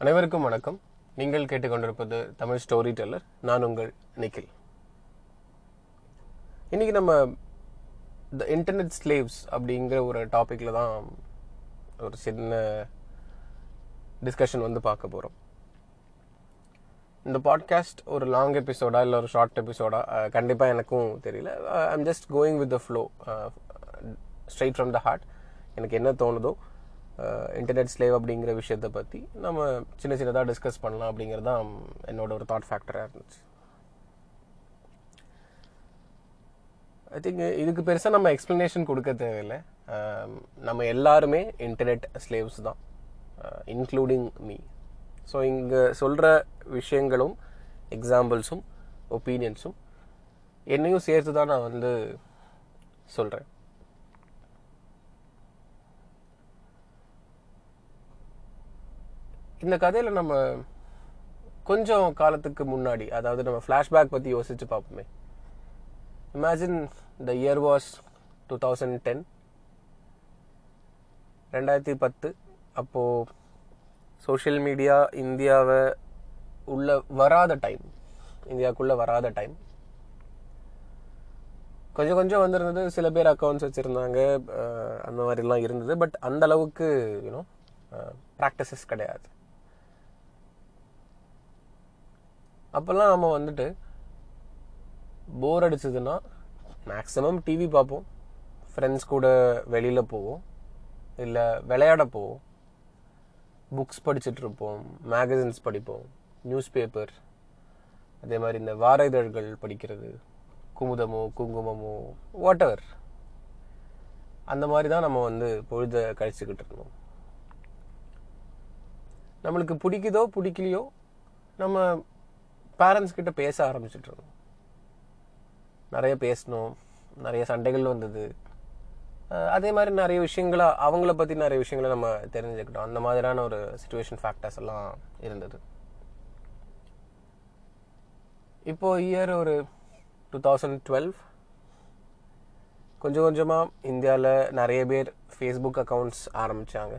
அனைவருக்கும் வணக்கம் நீங்கள் கேட்டுக்கொண்டிருப்பது தமிழ் ஸ்டோரி டெல்லர் நான் உங்கள் நிக்கில் இன்னைக்கு நம்ம த இன்டர்நெட் ஸ்லேவ்ஸ் அப்படிங்கிற ஒரு டாபிக்ல தான் ஒரு சின்ன டிஸ்கஷன் வந்து பார்க்க போகிறோம் இந்த பாட்காஸ்ட் ஒரு லாங் எபிசோடா இல்லை ஒரு ஷார்ட் எபிசோடா கண்டிப்பாக எனக்கும் தெரியல I'm just going with the flow straight from the heart எனக்கு என்ன தோணுதோ இன்டர்நெட் ஸ்லேவ் அப்படிங்கிற விஷயத்தை பற்றி நம்ம சின்ன சின்னதாக டிஸ்கஸ் பண்ணலாம் அப்படிங்கிறது தான் என்னோட ஒரு தாட் ஃபேக்டராக இருந்துச்சு ஐ திங்க் இதுக்கு பெருசாக நம்ம எக்ஸ்ப்ளனேஷன் கொடுக்க தேவையில்லை Um, நம்ம எல்லாருமே இன்டர்நெட் ஸ்லேவ்ஸ் தான் இன்க்ளூடிங் மீ ஸோ இங்கே சொல்கிற விஷயங்களும் எக்ஸாம்பிள்ஸும் ஒப்பீனியன்ஸும் என்னையும் சேர்த்து தான் நான் வந்து சொல்கிறேன் இந்த கதையில் நம்ம கொஞ்சம் காலத்துக்கு முன்னாடி அதாவது நம்ம ஃப்ளாஷ்பேக் பற்றி யோசிச்சு பார்ப்போமே imagine the year was two thousand ten ரெண்டாயிரத்தி பத்து அப்போது சோஷியல் மீடியா இந்தியாவை உள்ள வராத டைம் இந்தியாவுக்குள்ளே வராத டைம் கொஞ்சம் கொஞ்சம் வந்திருந்தது சில பேர் அக்கௌண்ட்ஸ் வச்சுருந்தாங்க அந்த மாதிரிலாம் இருந்தது பட் அந்த அளவுக்கு யூனோ ப்ராக்டிசஸ் கிடையாது அப்போல்லாம் நம்ம வந்துட்டு போர் அடிச்சதுன்னா மேக்ஸிமம் டிவி பார்ப்போம் ஃப்ரெண்ட்ஸ் கூட வெளியில் போவோம் இல்லை விளையாட போவோம் புக்ஸ் படிச்சுட்டு இருப்போம் மேகசின்ஸ் படிப்போம் நியூஸ் பேப்பர் அதே மாதிரி இந்த வார இதழ்கள் படிக்கிறது குமுதமோ குங்குமமோ வாட் எவர் அந்த மாதிரி தான் நம்ம வந்து பொழுத கழிச்சுக்கிட்டு இருந்தோம் நம்மளுக்கு பிடிக்குதோ பிடிக்கலையோ நம்ம பேரண்ட்ஸ் கிட்ட பேச ஆரம்பிச்சுட்டு இருந்தோம் நிறைய பேசணும் நிறைய சண்டைகள் வந்தது அதே மாதிரி நிறைய விஷயங்கள அவங்கள பற்றி நிறைய விஷயங்களை நம்ம தெரிஞ்சுக்கிட்டோம் அந்த மாதிரியான ஒரு சுச்சுவேஷன் ஃபேக்டர்ஸ் எல்லாம் இருந்தது இப்போ இயர் ஒரு டூ தௌசண்ட் டுவெல் கொஞ்சம் கொஞ்சமாக இந்தியாவில் நிறைய பேர் ஃபேஸ்புக் அக்கௌண்ட்ஸ் ஆரம்பித்தாங்க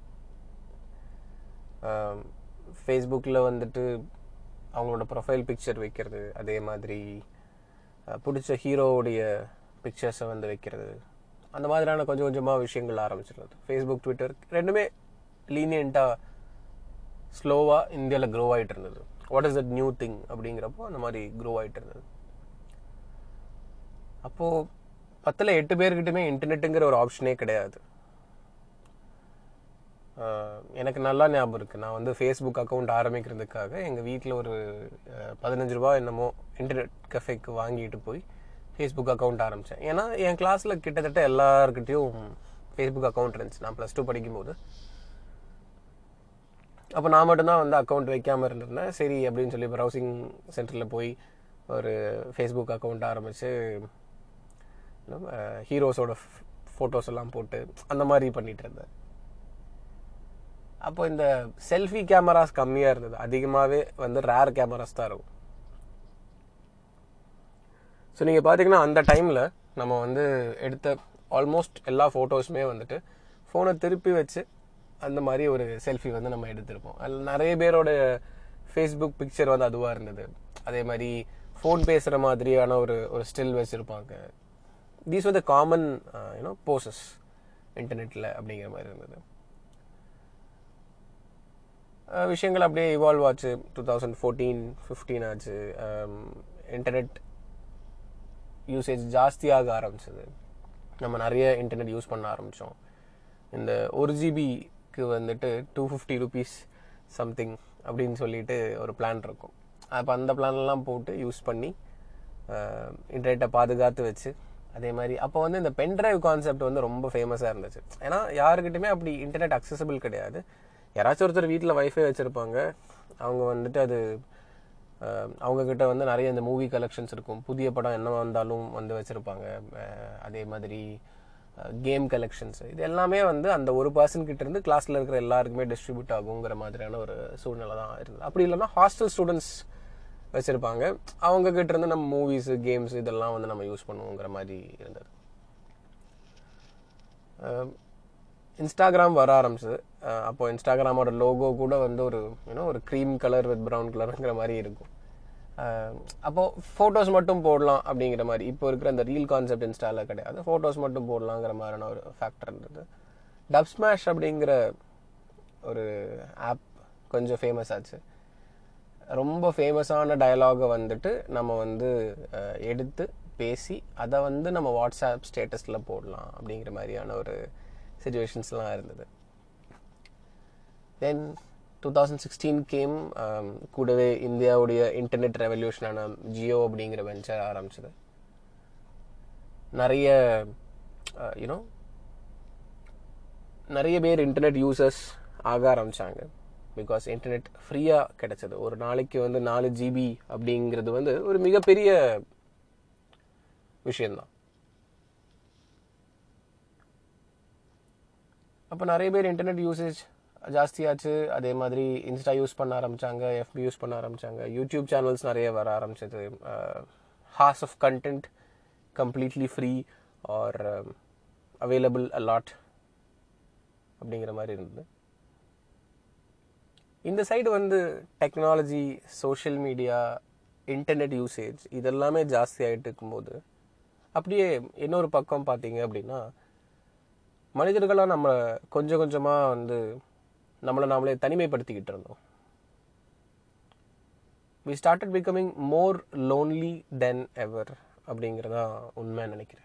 ஃபேஸ்புக்கில் வந்துட்டு அவங்களோட ப்ரொஃபைல் பிக்சர் வைக்கிறது அதே மாதிரி பிடிச்ச ஹீரோவுடைய பிக்சர்ஸை வந்து வைக்கிறது அந்த மாதிரியான கொஞ்சம் கொஞ்சமாக விஷயங்கள் ஆரம்பிச்சிருந்தது ஃபேஸ்புக் ட்விட்டர் ரெண்டுமே லீனியண்ட்டாக ஸ்லோவாக இந்தியாவில் க்ரோ ஆகிட்டு இருந்தது what is that new thing அப்படிங்கிறப்போ அந்த மாதிரி க்ரோ ஆகிட்டு இருந்தது அப்போது பத்தில் எட்டு பேர்கிட்டயுமே இன்டர்நெட்டுங்கிற ஒரு ஆப்ஷனே கிடையாது எனக்கு நல்லா ஞாபகம் இருக்குது நான் வந்து ஃபேஸ்புக் அக்கௌண்ட் ஆரம்பிக்கிறதுக்காக எங்கள் வீட்டில் ஒரு பதினஞ்சு ரூபா என்னமோ இன்டர்நெட் கஃபேக்கு வாங்கிட்டு போய் ஃபேஸ்புக் அக்கௌண்ட் ஆரம்பித்தேன் ஏன்னா என் கிளாஸில் கிட்டத்தட்ட எல்லாருக்கிட்டையும் ஃபேஸ்புக் அக்கௌண்ட் இருந்துச்சு நான் ப்ளஸ் டூ படிக்கும்போது அப்போ நான் மட்டும்தான் வந்து அக்கௌண்ட் வைக்காமல் இருந்திருந்தேன் சரி அப்படின்னு சொல்லி ப்ரௌசிங் சென்டரில் போய் ஒரு ஃபேஸ்புக் அக்கௌண்ட் ஆரம்பித்து ஹீரோஸோட ஃபோட்டோஸ் எல்லாம் போட்டு அந்த மாதிரி பண்ணிகிட்டு இருந்தேன் அப்போ இந்த செல்ஃபி கேமராஸ் கம்மியாக இருந்தது அதிகமாகவே வந்து ரேர் கேமராஸ் தான் இருக்கும் ஸோ நீங்கள் பார்த்தீங்கன்னா அந்த டைமில் நம்ம வந்து எடுத்த ஆல்மோஸ்ட் எல்லா ஃபோட்டோஸுமே வந்துட்டு ஃபோனை திருப்பி வச்சு அந்த மாதிரி ஒரு செல்ஃபி வந்து நம்ம எடுத்திருப்போம் அதில் நிறைய பேரோட ஃபேஸ்புக் பிக்சர் வந்து அதுவாக இருந்தது அதே மாதிரி ஃபோன் பேசுகிற மாதிரியான ஒரு ஒரு ஸ்டில் வச்சுருப்பாங்க தீஸ் வந்து காமன் யூனோ போசஸ் இன்டர்நெட்டில் அப்படிங்கிற மாதிரி இருந்தது விஷயங்கள் அப்படியே இவால்வ் ஆச்சு டூ தௌசண்ட் ஃபோர்டீன் ஃபிஃப்டீன் ஆச்சு இன்டர்நெட் யூசேஜ் ஜாஸ்தியாக ஆரம்பிச்சது நம்ம நிறைய இன்டர்நெட் யூஸ் பண்ண ஆரம்பித்தோம் இந்த ஒரு ஜிபிக்கு வந்துட்டு டூ ஃபிஃப்டி ருபீஸ் சம்திங் அப்படின்னு சொல்லிட்டு ஒரு பிளான் இருக்கும் அப்போ அந்த பிளான்லாம் போட்டு யூஸ் பண்ணி இன்டர்நெட்டை பாதுகாத்து வச்சு அதே மாதிரி அப்போ வந்து இந்த பென்ட்ரைவ் கான்செப்ட் வந்து ரொம்ப ஃபேமஸாக இருந்துச்சு ஏன்னா யாருக்கிட்டையுமே அப்படி இன்டர்நெட் அக்சசபிள் கிடையாது யாராச்சும் ஒருத்தர் வீட்டில் வைஃபை வச்சுருப்பாங்க அவங்க வந்துட்டு அது அவங்கக்கிட்ட வந்து நிறைய இந்த மூவி கலெக்ஷன்ஸ் இருக்கும் புதிய படம் என்ன வந்தாலும் வந்து வச்சுருப்பாங்க அதே மாதிரி கேம் கலெக்ஷன்ஸ் இது எல்லாமே வந்து அந்த ஒரு பர்சன் கிட்ட இருந்து கிளாஸில் இருக்கிற எல்லாருக்குமே டிஸ்ட்ரிபியூட் ஆகுங்கிற மாதிரியான ஒரு சூழ்நிலை தான் இருந்தது அப்படி இல்லைன்னா ஹாஸ்டல் ஸ்டூடெண்ட்ஸ் வச்சுருப்பாங்க அவங்க கிட்ட இருந்து நம்ம மூவிஸு கேம்ஸ் இதெல்லாம் வந்து நம்ம யூஸ் பண்ணுவோங்கிற மாதிரி இருந்தது இன்ஸ்டாகிராம் வர ஆரம்பிச்சது அஹ் அப்போ இன்ஸ்டாகிராமோட லோகோ கூட வந்து ஒரு யூனோ ஒரு க்ரீம் கலர் வித் ப்ரௌன் கலருங்கிற மாதிரி இருக்கும் அஹ் அப்போ ஃபோட்டோஸ் மட்டும் போடலாம் அப்படிங்கிற மாதிரி இப்போ இருக்கிற அந்த ரீல் கான்செப்ட் இன்ஸ்டால கிடையாது ஃபோட்டோஸ் மட்டும் போடலாங்கிற மாதிரியான ஒரு ஃபேக்டர் இருந்தது டப் ஸ்மாஷ் அப்படிங்கிற ஒரு ஆப் கொஞ்சம் ஃபேமஸ் ஆச்சு ரொம்ப ஃபேமஸான டயலாகை வந்துட்டு நம்ம வந்து அஹ், எடுத்து பேசி அதை வந்து நம்ம வாட்ஸ்அப் ஸ்டேட்டஸில் போடலாம் அப்படிங்கிற மாதிரியான ஒரு சுச்சுவேஷன்ஸ்லாம் இருந்தது then two thousand sixteen came கூடவே இந்தியாவுடைய இன்டர்நெட் ரெவல்யூஷனான ஜியோ அப்படிங்கிற வெஞ்சர் ஆரம்பிச்சது நிறைய யூனோ நிறைய பேர் இன்டர்நெட் யூசர்ஸ் ஆக ஆரம்பிச்சாங்க பிகாஸ் இன்டர்நெட் ஃப்ரீயாக கிடைச்சது ஒரு நாளைக்கு வந்து நாலு ஜிபி அப்படிங்கிறது வந்து ஒரு மிகப்பெரிய விஷயம்தான் அப்போ நிறைய பேர் இன்டர்நெட் யூசேஜ் ஜாஸ்தியாச்சு அதே மாதிரி இன்ஸ்டா யூஸ் பண்ண ஆரம்பிச்சாங்க எஃபி யூஸ் பண்ண ஆரம்பிச்சாங்க யூடியூப் சேனல்ஸ் நிறைய வர ஆரம்பிச்சது hours of content completely free are available a lot அப்படிங்கிற மாதிரி இருந்தது இந்த சைடு வந்து technology social media internet usage இதெல்லாமே ஜாஸ்தி ஆகிட்டு இருக்கும்போது அப்படியே இன்னொரு பக்கம் பார்த்தீங்க அப்படின்னா மனிதர்களாக நம்ம கொஞ்சம் கொஞ்சமாக வந்து நம்மளை நாமளே தனிமைப்படுத்திக்கிட்டு இருந்தோம் we started becoming more lonely then ever அப்படிங்கிறதா உண்மை நினைக்கிறேன்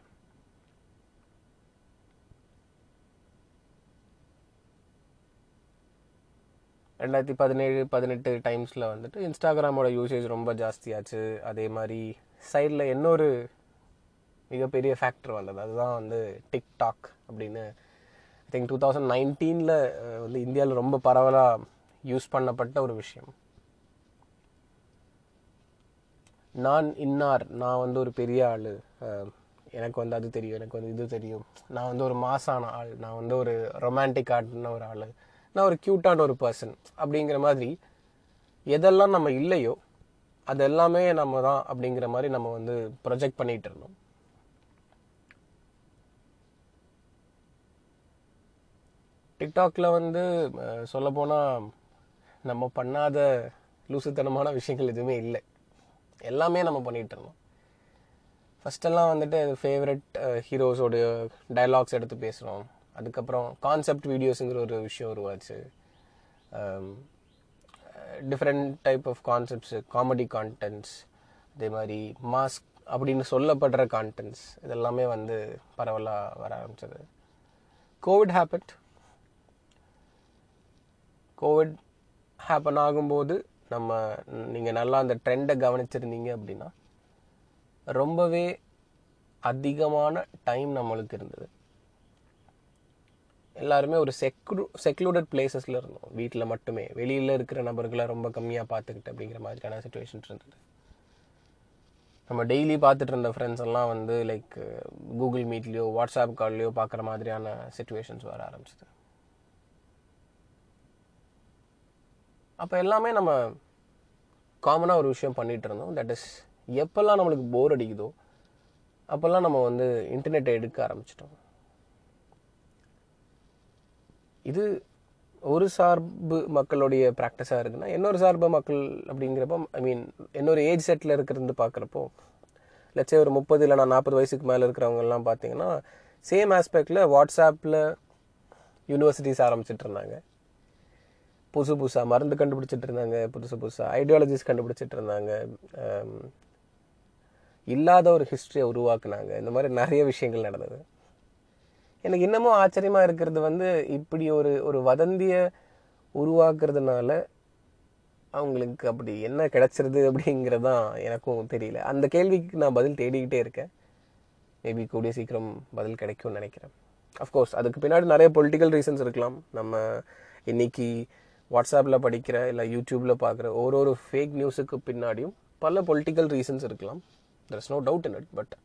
ரெண்டாயிரத்தி பதினேழு பதினெட்டு டைம்ஸில் வந்துட்டு இன்ஸ்டாகிராமோட யூசேஜ் ரொம்ப ஜாஸ்தியாச்சு அதே மாதிரி சைடில் இன்னொரு மிகப்பெரிய ஃபேக்டர் வந்தது அதுதான் வந்து டிக்டாக் அப்படின்னு ஐ திங்க் டூ தௌசண்ட் நைன்டீனில் வந்து இந்தியாவில் ரொம்ப பரவலாக யூஸ் பண்ணப்பட்ட ஒரு விஷயம் நான் இன்னார் நான் வந்து ஒரு பெரிய ஆள் எனக்கு வந்து அது தெரியும் எனக்கு வந்து இது தெரியும் நான் வந்து ஒரு மாசான ஆள் நான் வந்து ஒரு ரொமான்டிக் ஆர்ட்ன ஒரு ஆள் நான் ஒரு க்யூட்டான ஒரு பர்சன் அப்படிங்கிற மாதிரி எதெல்லாம் நம்ம இல்லையோ அது எல்லாமே நம்ம தான் அப்படிங்கிற மாதிரி நம்ம வந்து ப்ரொஜெக்ட் பண்ணிட்டு இருந்தோம் டிக்டாக்ல வந்து சொல்ல போனால் நம்ம பண்ணாத லூசுத்தனமான விஷயங்கள் எதுவுமே இல்லை எல்லாமே நம்ம பண்ணிட்டு இருந்தோம் ஃபஸ்ட்டெல்லாம் வந்துட்டு ஃபேவரட் ஹீரோஸோடைய டைலாக்ஸ் எடுத்து பேசுகிறோம் அதுக்கப்புறம் கான்செப்ட் வீடியோஸுங்கிற ஒரு விஷயம் உருவாச்சு different type of concepts comedy contents அதே மாதிரி மாஸ்க் அப்படின்னு சொல்லப்படுற கான்டென்ட்ஸ் இதெல்லாமே வந்து பரவலாக வர ஆரம்பிச்சது கோவிட் ஹேப்பட் கோவிட் ஹேப்பன் ஆகும்போது நம்ம நீங்கள் நல்லா அந்த ட்ரெண்டை கவனிச்சிருந்தீங்க அப்படின்னா ரொம்பவே அதிகமான டைம் நம்மளுக்கு இருந்தது எல்லாருமே ஒரு செக்லூ செக்லூடட் பிளேசஸில் இருந்தோம் வீட்டில் மட்டுமே வெளியில் இருக்கிற நபர்களை ரொம்ப கம்மியாக பார்த்துக்கிட்டு அப்படிங்கிற மாதிரியான சுச்சுவேஷன்ஸ் இருந்தது நம்ம டெய்லி பார்த்துட்டு இருந்த ஃப்ரெண்ட்ஸ் எல்லாம் வந்து லைக் கூகுள் மீட்லேயோ வாட்ஸ்அப் கால்லையோ பார்க்குற மாதிரியான சுச்சுவேஷன்ஸ் வர ஆரம்பிச்சது அப்போ எல்லாமே நம்ம காமனாக ஒரு விஷயம் பண்ணிகிட்டு இருந்தோம் தட் இஸ் எப்போல்லாம் நம்மளுக்கு போர் அடிக்குதோ அப்போல்லாம் நம்ம வந்து இன்டர்நெட்டை எடுக்க ஆரம்பிச்சிட்டோம் இது ஒரு சார்பு மக்களுடைய ப்ராக்டிஸாக இருக்குன்னா இன்னொரு சார்பு மக்கள் அப்படிங்கிறப்போ ஐ மீன் இன்னொரு ஏஜ் செட்டில் இருக்கிறது பார்க்குறப்போ லட்சே ஒரு முப்பது இல்லைனா நாற்பது வயசுக்கு மேலே இருக்கிறவங்கெல்லாம் பார்த்தீங்கன்னா சேம் ஆஸ்பெக்டில் வாட்ஸ்அப்பில் யூனிவர்சிட்டிஸ் ஆரம்பிச்சிட்டு இருந்தாங்க புதுசு புதுசாக மருந்து கண்டுபிடிச்சிட்டு இருந்தாங்க புதுசு புதுசாக ஐடியாலஜிஸ் கண்டுபிடிச்சிட்டு இருந்தாங்க இல்லாத ஒரு ஹிஸ்ட்ரியை உருவாக்குனாங்க இந்த மாதிரி நிறைய விஷயங்கள் நடந்தது எனக்கு இன்னமும் ஆச்சரியமாக இருக்கிறது வந்து இப்படி ஒரு ஒரு வதந்தியை உருவாக்குறதுனால அவங்களுக்கு அப்படி என்ன கிடைச்சிருது அப்படிங்கிறது தான் எனக்கும் தெரியல அந்த கேள்விக்கு நான் பதில் தேடிக்கிட்டே இருக்கேன் மேபி கூடிய சீக்கிரம் பதில் கிடைக்கும்னு நினைக்கிறேன் அஃப்கோர்ஸ் அதுக்கு பின்னாடி நிறைய பொலிட்டிக்கல் ரீசன்ஸ் இருக்கலாம் நம்ம இன்னைக்கு வாட்ஸ்அப்பில் படிக்கிற இல்லை யூடியூப்பில் பார்க்குற ஒரு ஒரு ஃபேக் நியூஸுக்கு பின்னாடியும் பல பொலிட்டிக்கல் ரீசன்ஸ் இருக்கலாம் there is no doubt in it but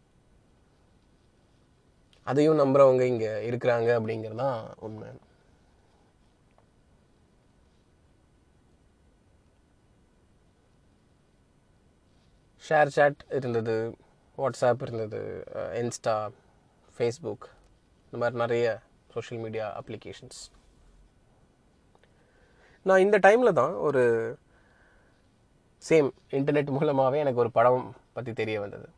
அதையும் நம்புறவங்க இங்கே இருக்கிறாங்க அப்படிங்கிறது தான் உண்மை ஷேர் சாட் இருந்தது வாட்ஸ்அப் இருந்தது இன்ஸ்டா ஃபேஸ்புக் இந்த மாதிரி நிறைய சோஷியல் மீடியா அப்ளிகேஷன்ஸ் நான் இந்த டைமில் தான் ஒரு சேம் இன்டர்நெட் மூலமாகவே எனக்கு ஒரு படம் பற்றி தெரிய வந்தது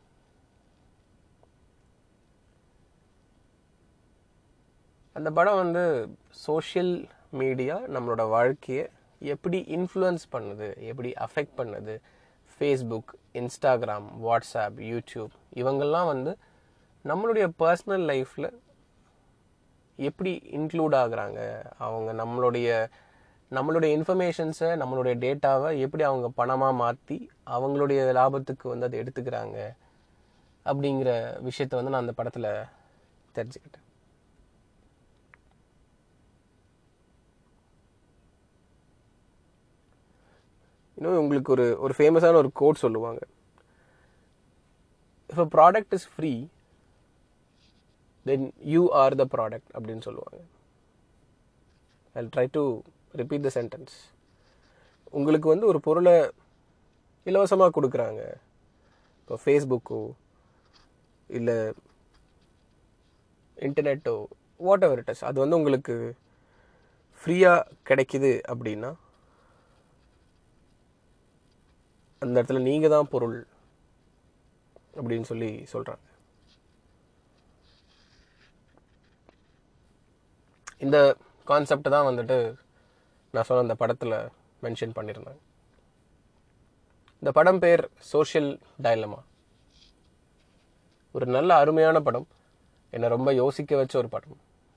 அந்த படம் வந்து சோஷியல் மீடியா நம்மளோட வாழ்க்கையை எப்படி இன்ஃப்ளூயன்ஸ் பண்ணுது எப்படி அஃபெக்ட் பண்ணுது ஃபேஸ்புக் இன்ஸ்டாகிராம் வாட்ஸ்அப் யூடியூப் இவங்கெல்லாம் வந்து நம்மளுடைய பர்சனல் லைஃப்பில் எப்படி இன்க்ளூட் ஆகுறாங்க அவங்க நம்மளுடைய நம்மளுடைய இன்ஃபர்மேஷன்ஸை நம்மளுடைய டேட்டாவை எப்படி அவங்க பணமாக மாற்றி அவங்களுடைய லாபத்துக்கு வந்து அதை எடுத்துக்கிறாங்க அப்படிங்கிற விஷயத்த வந்து நான் அந்த படத்தில் தெரிஞ்சுக்கிட்டேன் இன்னும் உங்களுக்கு ஒரு ஒரு ஃபேமஸான ஒரு கோட் சொல்லுவாங்க if a product is free then you are the product அப்படின்னு சொல்லுவாங்க I try to repeat the sentence உங்களுக்கு வந்து ஒரு பொருளை இலவசமாக கொடுக்குறாங்க இப்போ ஃபேஸ்புக்கோ இல்லை இன்டர்நெட்டோ வாட் எவர் இட் இஸ் அது வந்து உங்களுக்கு ஃப்ரீயாக கிடைக்குது அப்படின்னா அந்த இடத்துல நீங்கள் தான் பொருள் அப்படின்னு சொல்லி சொல்கிறாங்க இந்த கான்செப்ட் தான் வந்துட்டு நான் சொன்ன அந்த படத்தில் மென்ஷன் பண்ணியிருந்தேன் இந்த படம் பேர் சோஷியல் டைலமா ஒரு நல்ல அருமையான படம் என்னை ரொம்ப யோசிக்க வச்ச ஒரு படம்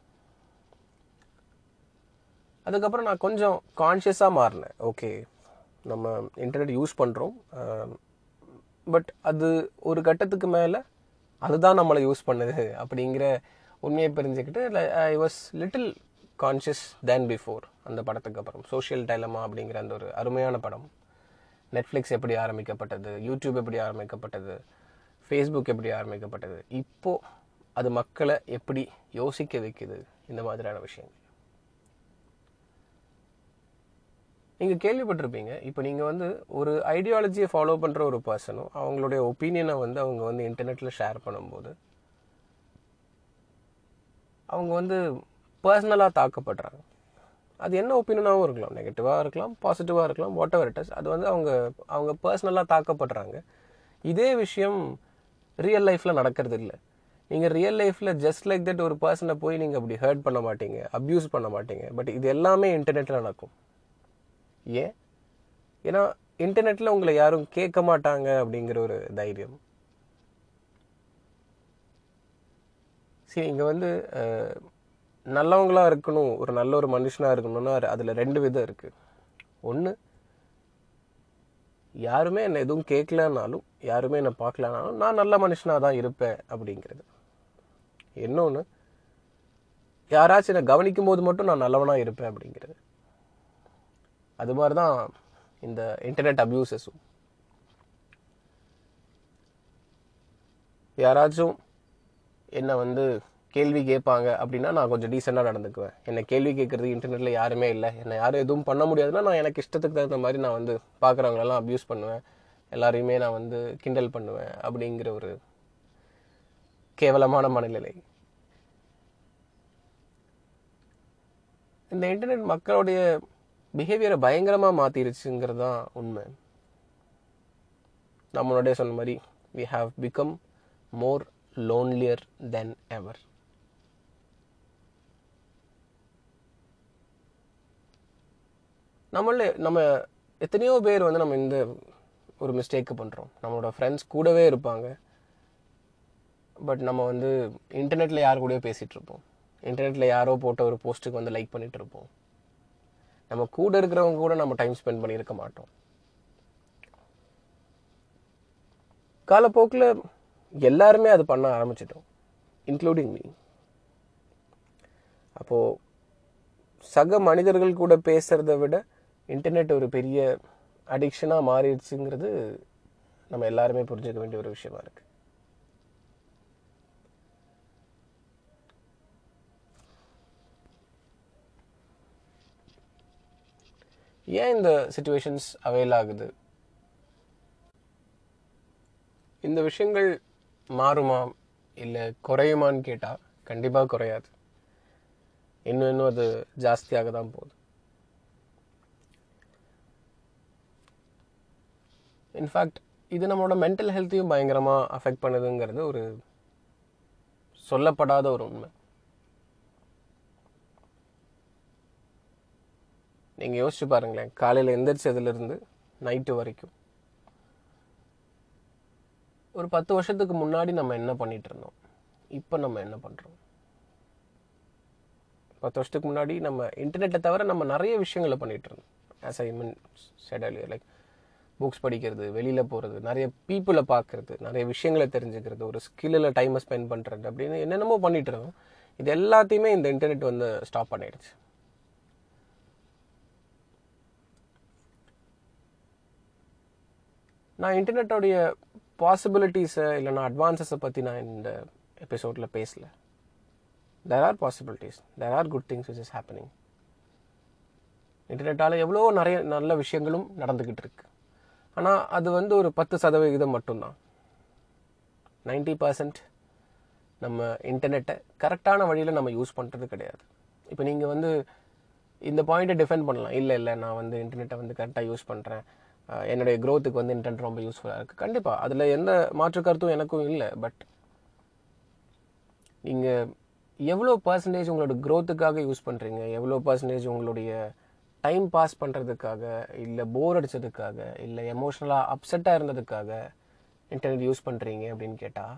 அதுக்கப்புறம் நான் கொஞ்சம் கான்ஷியஸாக மாறினேன் ஓகே நம்ம இன்டர்நெட் யூஸ் பண்ணுறோம் பட் அது ஒரு கட்டத்துக்கு மேலே அதுதான் நம்மளை யூஸ் பண்ணுது அப்படிங்கிற உண்மையை தெரிஞ்சுக்கிட்டு I was little conscious than before அந்த படத்துக்கு அப்புறம் சோஷியல் டைலமா அப்படிங்கிற அந்த ஒரு அருமையான படம் நெட்ஃப்ளிக்ஸ் எப்படி ஆரம்பிக்கப்பட்டது யூடியூப் எப்படி ஆரம்பிக்கப்பட்டது ஃபேஸ்புக் எப்படி ஆரம்பிக்கப்பட்டது இப்போது அது மக்களை எப்படி யோசிக்க வைக்குது இந்த மாதிரியான விஷயங்கள் நீங்கள் கேள்விப்பட்டிருப்பீங்க இப்போ நீங்கள் வந்து ஒரு ஐடியாலஜியை ஃபாலோ பண்ணுற ஒரு பர்சனும் அவங்களுடைய ஒப்பீனியனை வந்து அவங்க வந்து இன்டர்நெட்டில் ஷேர் பண்ணும்போது அவங்க வந்து பர்சனலாக தாக்கப்படுறாங்க அது என்ன ஒப்பீனியனாகவும் இருக்கலாம் நெகட்டிவாக இருக்கலாம் பாசிட்டிவாக இருக்கலாம் வாட் எவர் இட் இஸ் அது வந்து அவங்க அவங்க பர்சனலாக தாக்கப்படுறாங்க இதே விஷயம் ரியல் லைஃப்பில் நடக்கிறது இல்லை நீங்கள் ரியல் லைஃப்பில் ஜஸ்ட் லைக் தட் ஒரு பர்சனை போய் நீங்கள் அப்படி ஹர்ட் பண்ண மாட்டீங்க அப்யூஸ் பண்ண மாட்டீங்க பட் இது எல்லாமே இன்டர்நெட்டில் நடக்கும் ஏன் ஏன்னா இன்டர்நெட்டில் உங்களை யாரும் கேட்க மாட்டாங்க அப்படிங்கிற ஒரு தைரியம் சரி இங்கே வந்து நல்லவங்களாக இருக்கணும் ஒரு நல்ல ஒரு மனுஷனாக இருக்கணும்னா அதில் ரெண்டு விதம் இருக்குது ஒன்று யாருமே என்னை எதுவும் கேட்கலனாலும் யாருமே என்னை பார்க்கலனாலும் நான் நல்ல மனுஷனாக தான் இருப்பேன் அப்படிங்கிறது இன்னொன்று யாராச்சும் என்னை கவனிக்கும் போது மட்டும் நான் நல்லவனாக இருப்பேன் அப்படிங்கிறது அது மாதிரி தான் இந்த இன்டர்நெட் அப்யூசஸும் யாராச்சும் என்னை வந்து கேள்வி கேட்பாங்க அப்படின்னா நான் கொஞ்சம் டீசெண்டாக நடந்துக்குவேன் என்னை கேள்வி கேட்குறது இன்டர்நெட்டில் யாருமே இல்லை என்னை யாரும் எதுவும் பண்ண முடியாதுன்னா நான் எனக்கு இஷ்டத்துக்கு தகுந்த மாதிரி நான் வந்து பார்க்குறவங்களெல்லாம் அப்யூஸ் பண்ணுவேன் எல்லாரையுமே நான் வந்து கிண்டல் பண்ணுவேன் அப்படிங்கிற ஒரு கேவலமான மனநிலை இந்த இன்டர்நெட் மக்களுடைய பிஹேவியரை பயங்கரமாக மாற்றிருச்சுங்கிறது தான் உண்மை நம்மளுடைய சொன்ன மாதிரி we have become more lonelier than ever நம்மள நம்ம எத்தனையோ பேர் வந்து நம்ம இந்த ஒரு மிஸ்டேக்கு பண்ணுறோம் நம்மளோட ஃப்ரெண்ட்ஸ் கூடவே இருப்பாங்க பட் நம்ம வந்து இன்டர்நெட்டில் யார் கூடயோ பேசிகிட்டு இருப்போம் இன்டர்நெட்டில் யாரோ போட்ட ஒரு போஸ்ட்டுக்கு வந்து லைக் பண்ணிட்டு இருப்போம் நம்ம கூட இருக்கிறவங்க கூட நம்ம டைம் ஸ்பெண்ட் பண்ணியிருக்க மாட்டோம் காலப்போக்கில் எல்லாருமே அது பண்ண ஆரம்பிச்சிட்டோம் இன்க்ளூடிங் மீ அப்போது சக மனிதர்கள் கூட பேசுகிறத விட இன்டர்நெட் ஒரு பெரிய அடிக்ஷனாக மாறிடுச்சுங்கிறது நம்ம எல்லாருமே புரிஞ்சுக்க வேண்டிய ஒரு விஷயமா இருக்குது ஏன் இந்த சுச்சுவேஷன்ஸ் அவைல் ஆகுது இந்த விஷயங்கள் மாறுமா இல்லை குறையுமான்னு கேட்டால் கண்டிப்பாக குறையாது இன்னும் இன்னும் அது ஜாஸ்தியாக தான் போகுது இன்ஃபேக்ட் இது நம்மளோட மென்டல் ஹெல்த்தையும் பயங்கரமாக அஃபெக்ட் பண்ணுதுங்கிறது ஒரு சொல்லப்படாத ஒரு உண்மை நீங்கள் யோசிச்சு பாருங்களேன் காலையில் எந்திரிச்சதுலேருந்து நைட்டு வரைக்கும் ஒரு பத்து வருஷத்துக்கு முன்னாடி நம்ம என்ன பண்ணிட்டு இருந்தோம் இப்போ நம்ம என்ன பண்ணுறோம் பத்து வருஷத்துக்கு முன்னாடி நம்ம இன்டர்நெட்டை தவிர நம்ம நிறைய விஷயங்களை பண்ணிட்டு இருந்தோம் ஆஸ் ஐ மீன் செடலியர் லைக் புக்ஸ் படிக்கிறது வெளியில் போகிறது நிறைய பீப்புளை பார்க்கறது நிறைய விஷயங்களை தெரிஞ்சுக்கிறது ஒரு ஸ்கில்லில் டைமை ஸ்பெண்ட் பண்ணுறது அப்படின்னு என்னென்னமோ பண்ணிட்டு இருந்தோம் இது எல்லாத்தையுமே இந்த இன்டர்நெட் வந்து ஸ்டாப் பண்ணிடுச்சு நான் இன்டர்நெட்டோடைய பாசிபிலிட்டிஸை இல்லைனா அட்வான்சஸை பற்றி நான் இந்த எபிசோடில் பேசல there are possibilities there are good things which is happening இன்டர்நெட்டால் எவ்வளோ நிறைய நல்ல விஷயங்களும் நடந்துக்கிட்டு இருக்கு ஆனால் அது வந்து ஒரு பத்து சதவிகிதம் மட்டும்தான் நைன்டி பர்சன்ட் நம்ம இன்டர்நெட்டை கரெக்டான வழியில் நம்ம யூஸ் பண்ணுறது கிடையாது இப்போ நீங்கள் வந்து இந்த பாயிண்ட்டை டிஃபெண்ட் பண்ணலாம் இல்லை இல்லை நான் வந்து இன்டர்நெட்டை வந்து கரெக்டாக யூஸ் பண்ணுறேன் என்னுடைய க்ரோத்துக்கு வந்து இன்டர்நெட் ரொம்ப யூஸ்ஃபுல்லாக இருக்குது கண்டிப்பாக அதில் எந்த மாற்று கருத்தும் எனக்கும் இல்லை பட் நீங்கள் எவ்வளோ பர்சன்டேஜ் உங்களோட க்ரோத்துக்காக யூஸ் பண்ணுறீங்க எவ்வளோ பர்சன்டேஜ் உங்களுடைய டைம் பாஸ் பண்ணுறதுக்காக இல்லை போர் அடித்ததுக்காக இல்லை எமோஷ்னலாக அப்செட்டாக இருந்ததுக்காக இன்டர்நெட் யூஸ் பண்ணுறீங்க அப்படின்னு கேட்டால்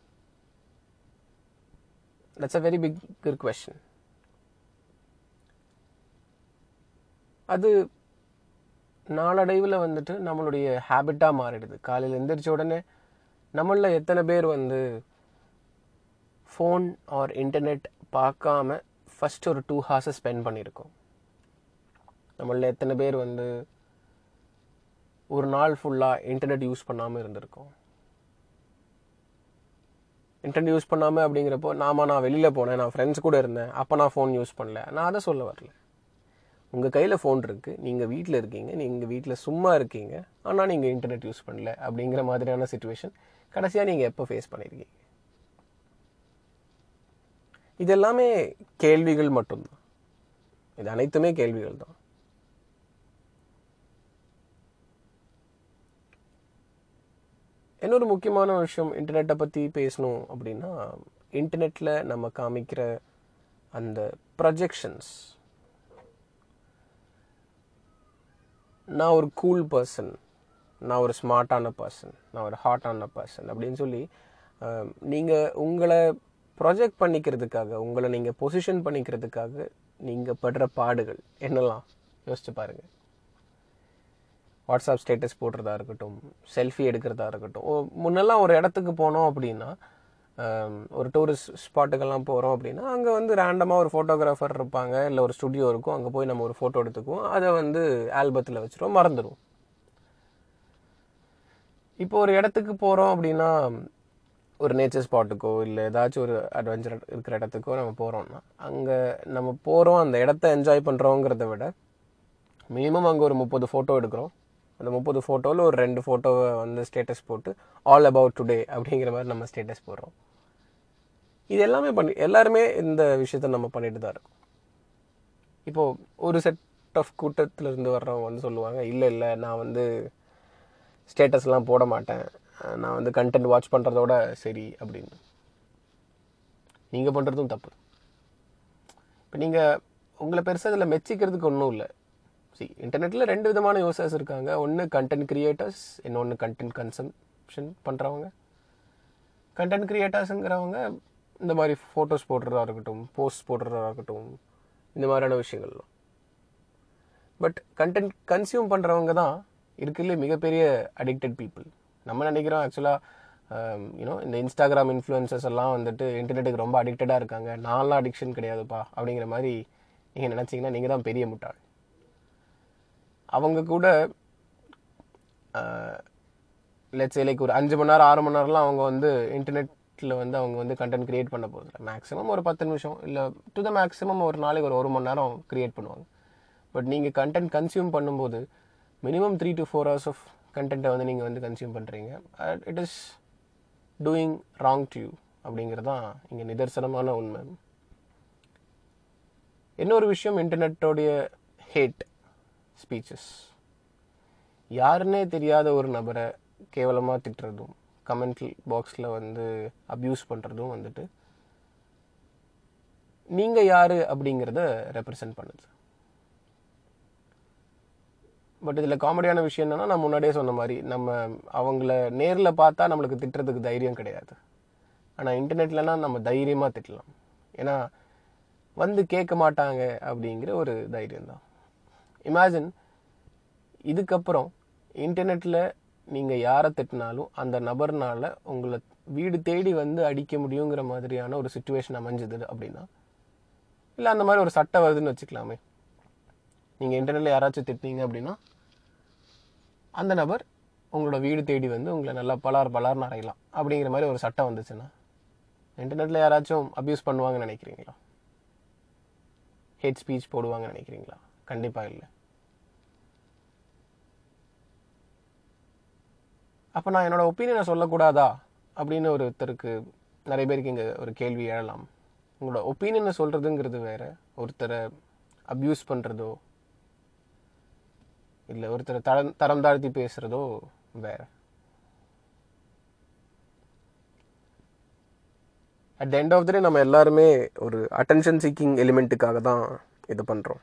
that's a very big question அது நாளடைவில் வந்துட்டு நம்மளுடைய ஹேபிட்டாக மாறிடுது காலையில் எந்திரிச்ச உடனே நம்மளில் எத்தனை பேர் வந்து ஃபோன் ஆர் இன்டர்நெட் பார்க்காம ஃபஸ்ட் ஒரு டூ ஹார்ஸை ஸ்பெண்ட் பண்ணியிருக்கோம் நம்மளில் எத்தனை பேர் வந்து ஒரு நாள் ஃபுல்லாக இன்டர்நெட் யூஸ் பண்ணாமல் இருந்திருக்கோம் இன்டர்நெட் யூஸ் பண்ணாமல் அப்படிங்கிறப்போ நாம நான் வெளியில் போனேன் நான் ஃப்ரெண்ட்ஸ் கூட இருந்தேன் அப்போ நான் ஃபோன் யூஸ் பண்ணல நான் அதை சொல்ல வரல உங்கள் கையில் ஃபோன் இருக்குது நீங்கள் வீட்டில் இருக்கீங்க நீங்கள் வீட்டில் சும்மா இருக்கீங்க ஆனால் நீங்கள் இன்டர்நெட் யூஸ் பண்ணல அப்படிங்கிற மாதிரியான சுச்சுவேஷன் கடைசியாக நீங்கள் எப்போ ஃபேஸ் பண்ணியிருக்கீங்க இது எல்லாமே கேள்விகள் மட்டும்தான் இது அனைத்துமே கேள்விகள் தான் இன்னொரு முக்கியமான விஷயம் இன்டர்நெட்டை பற்றி பேசணும் அப்படின்னா இன்டர்நெட்டில் நம்ம காமிக்கிற அந்த ப்ரொஜெக்ஷன்ஸ் நான் ஒரு கூல் பர்சன் நான் ஒரு ஸ்மார்ட்டான பர்சன் நான் ஒரு ஹாட்டான பர்சன் அப்படின்னு சொல்லி நீங்கள் உங்களை ப்ரொஜெக்ட் பண்ணிக்கிறதுக்காக உங்களை நீங்கள் பொசிஷன் பண்ணிக்கிறதுக்காக நீங்கள் படுற பாடுகள் என்னெல்லாம் யோசிச்சு பாருங்கள் வாட்ஸ்அப் ஸ்டேட்டஸ் போடுறதா இருக்கட்டும் செல்ஃபி எடுக்கிறதா இருக்கட்டும் ஓ, முன்னெல்லாம் ஒரு இடத்துக்கு போனோம் அப்படின்னா ஆம், ஒரு டூரிஸ்ட் ஸ்பாட்டுக்கெல்லாம் போகிறோம் அப்படின்னா அங்கே வந்து ரேண்டமாக ஒரு ஃபோட்டோகிராஃபர் இருப்பாங்க இல்லை ஒரு ஸ்டுடியோ இருக்கும் அங்கே போய் நம்ம ஒரு ஃபோட்டோ எடுத்துக்குவோம் அதை வந்து ஆல்பத்தில் வச்சுருவோம் மறந்துடுவோம் இப்போ ஒரு இடத்துக்கு போகிறோம் அப்படின்னா ஒரு நேச்சர் ஸ்பாட்டுக்கோ இல்லை ஏதாச்சும் ஒரு அட்வென்ச்சர் இருக்கிற இடத்துக்கோ நம்ம போகிறோம்னா அங்கே நம்ம போகிறோம் அந்த இடத்த என்ஜாய் பண்ணுறோங்கிறத விட மினிமம் அங்கே ஒரு முப்பது ஃபோட்டோ எடுக்கிறோம் அந்த முப்பது ஃபோட்டோவில் ஒரு ரெண்டு ஃபோட்டோவை வந்து ஸ்டேட்டஸ் போட்டு ஆல் அபவுட் டுடே அப்படிங்கிற மாதிரி நம்ம ஸ்டேட்டஸ் போடுறோம் இது எல்லாமே பண்ணி எல்லாருமே இந்த விஷயத்த நம்ம பண்ணிட்டு தான் இருக்கோம் இப்போது ஒரு செட் ஆஃப் கூட்டத்தில் இருந்து வர்றவங்க வந்து சொல்லுவாங்க இல்லை இல்லை நான் வந்து ஸ்டேட்டஸ்லாம் போட மாட்டேன் அஹ் நான் வந்து கண்டென்ட் வாட்ச் பண்ணுறதோட சரி அப்படின்னு நீங்கள் பண்ணுறதும் தப்பு இப்போ நீங்கள் உங்களை பெருசாக இதில் மெச்சிக்கிறதுக்கு ஒன்றும் இல்லை சி இன்டர்நெட்டில் ரெண்டு விதமான யூசர்ஸ் இருக்காங்க ஒன்று கண்டென்ட் கிரியேட்டர்ஸ் இன்னொன்று கண்டென்ட் கன்சம்ஷன் பண்ணுறவங்க கண்டென்ட் கிரியேட்டர்ஸுங்கிறவங்க இந்த மாதிரி ஃபோட்டோஸ் போடுறதா இருக்கட்டும் போஸ்ட் போடுறதா இருக்கட்டும் இந்த மாதிரியான விஷயங்கள்லாம் பட் கண்டென்ட் கன்சியூம் பண்ணுறவங்க தான் இருக்குல்ல மிகப்பெரிய அடிக்டட் பீப்புள் நம்ம நினைக்கிறோம் ஆக்சுவலாக யூனோ இந்த இன்ஸ்டாகிராம் இன்ஃப்ளூயன்சர்ஸ் எல்லாம் வந்துட்டு இன்டர்நெட்டுக்கு ரொம்ப அடிக்டடாக இருக்காங்க நான்லாம் அடிக்ஷன் கிடையாதுப்பா அப்படிங்கிற மாதிரி நீங்கள் நினச்சிங்கன்னா நீங்கள் தான் பெரிய முட்டாள் அவங்க கூட லெட்ஸ் லைக் ஒரு அஞ்சு மணி நேரம் ஆறு மணி நேரம்லாம் அவங்க வந்து இன்டர்நெட்டில் வந்து அவங்க வந்து கண்டென்ட் கிரியேட் பண்ண போதில்லை மேக்ஸிமம் ஒரு பத்து நிமிஷம் இல்லை டு த மேக்ஸிமம் ஒரு நாளைக்கு ஒரு ஒரு மணி நேரம் கிரியேட் பண்ணுவாங்க பட் நீங்கள் கண்டென்ட் கன்சியூம் பண்ணும்போது minimum three to four hours of கண்டென்ட்டை வந்து நீங்கள் வந்து கன்சியூம் பண்ணுறீங்க it is doing wrong to you அப்படிங்கிறது தான் இங்கே நிதர்சனமான உண்மை இன்னொரு விஷயம் இன்டர்நெட்டோடைய ஹேட் ஸ்பீச்சஸ் யாருன்னே தெரியாத ஒரு நபரை கேவலமாக திட்டுறதும் கமெண்ட் பாக்ஸில் வந்து அப்யூஸ் பண்ணுறதும் வந்துட்டு நீங்கள் யார் அப்படிங்கிறத ரெப்ரசன்ட் பண்ணுது பட் இதில் காமெடியான விஷயம் என்னன்னா நான் முன்னாடியே சொன்ன மாதிரி நம்ம அவங்கள நேரில் பார்த்தா நம்மளுக்கு திட்டுறதுக்கு தைரியம் கிடையாது ஆனால் இன்டர்நெட்லனா நம்ம தைரியமாக திட்டலாம் ஏன்னா வந்து கேட்க மாட்டாங்க அப்படிங்கிற ஒரு தைரியம் தான் இமேஜின் இதுக்கப்புறம் இன்டர்நெட்டில் நீங்கள் யாரை திட்டினாலும் அந்த நபர்னால உங்களை வீடு தேடி வந்து அடிக்க முடியுங்கிற மாதிரியான ஒரு சுச்சுவேஷன் அமைஞ்சது அப்படின்னா இல்லை அந்த மாதிரி ஒரு சட்டம் வருதுன்னு வச்சுக்கலாமே நீங்கள் இன்டர்நெட்டில் யாராச்சும் திட்டினீங்க அப்படின்னா அந்த நபர் உங்களோட வீடு தேடி வந்து உங்களை நல்லா பலார் பலார்னு அறையலாம் அப்படிங்கிற மாதிரி ஒரு சட்டம் வந்துச்சுன்னா இன்டர்நெட்டில் யாராச்சும் அப்யூஸ் பண்ணுவாங்கன்னு நினைக்கிறீங்களா ஹேட் ஸ்பீச் போடுவாங்கன்னு நினைக்கிறீங்களா கண்டிப்பாக இல்லை அப்போ நான் என்னோட ஒப்பீனியனை சொல்லக்கூடாதா அப்படின்னு ஒருத்தருக்கு நிறைய பேருக்கு இங்கே ஒரு கேள்வி எழலாம் உங்களோட ஒப்பீனியனை சொல்கிறதுங்கிறது வேற ஒருத்தரை அப்யூஸ் பண்ணுறதோ இல்லை ஒருத்தரை தரம் தரம் தாழ்த்தி பேசுகிறதோ வேற at the end of the day நம்ம எல்லாருமே ஒரு அட்டென்ஷன் சீக்கிங் எலிமெண்ட்டுக்காக தான் இது பண்ணுறோம்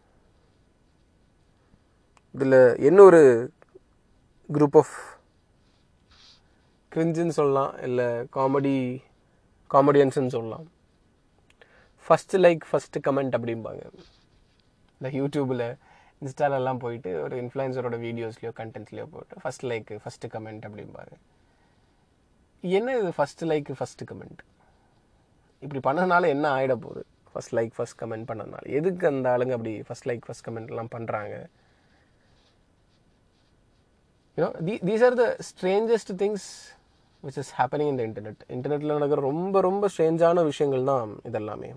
இதில் என்ன ஒரு குரூப் ஆஃப் கிரிஞ்சுன்னு சொல்லலாம் இல்லை காமெடி காமெடியன்ஸ்னு சொல்லலாம் ஃபஸ்ட்டு லைக் ஃபஸ்ட்டு கமெண்ட் அப்படிம்பாங்க இந்த யூடியூப்பில் இன்ஸ்டாலெல்லாம் போயிட்டு ஒரு இன்ஃப்ளூயன்சரோட வீடியோஸ்லையோ கண்டென்ட்ஸ்லையோ போட்டு ஃபஸ்ட் லைக் ஃபஸ்ட்டு கமெண்ட் அப்படிம்பாங்க என்ன இது ஃபஸ்ட்டு லைக் ஃபஸ்ட்டு கமெண்ட் இப்படி பண்ணனால என்ன ஆகிட போகுது ஃபஸ்ட் லைக் ஃபஸ்ட் கமெண்ட் பண்ணதுனால எதுக்கு அந்த ஆளுங்க அப்படி ஃபஸ்ட் லைக் ஃபஸ்ட் கமெண்ட்லாம் பண்ணுறாங்க you know these are the strangest things which is happening இந்த இன்டர்நெட் இன்டர்நெட்டில் நடக்கிற ரொம்ப ரொம்ப ஸ்ட்ரேஞ்சான விஷயங்கள் தான் இதெல்லாமே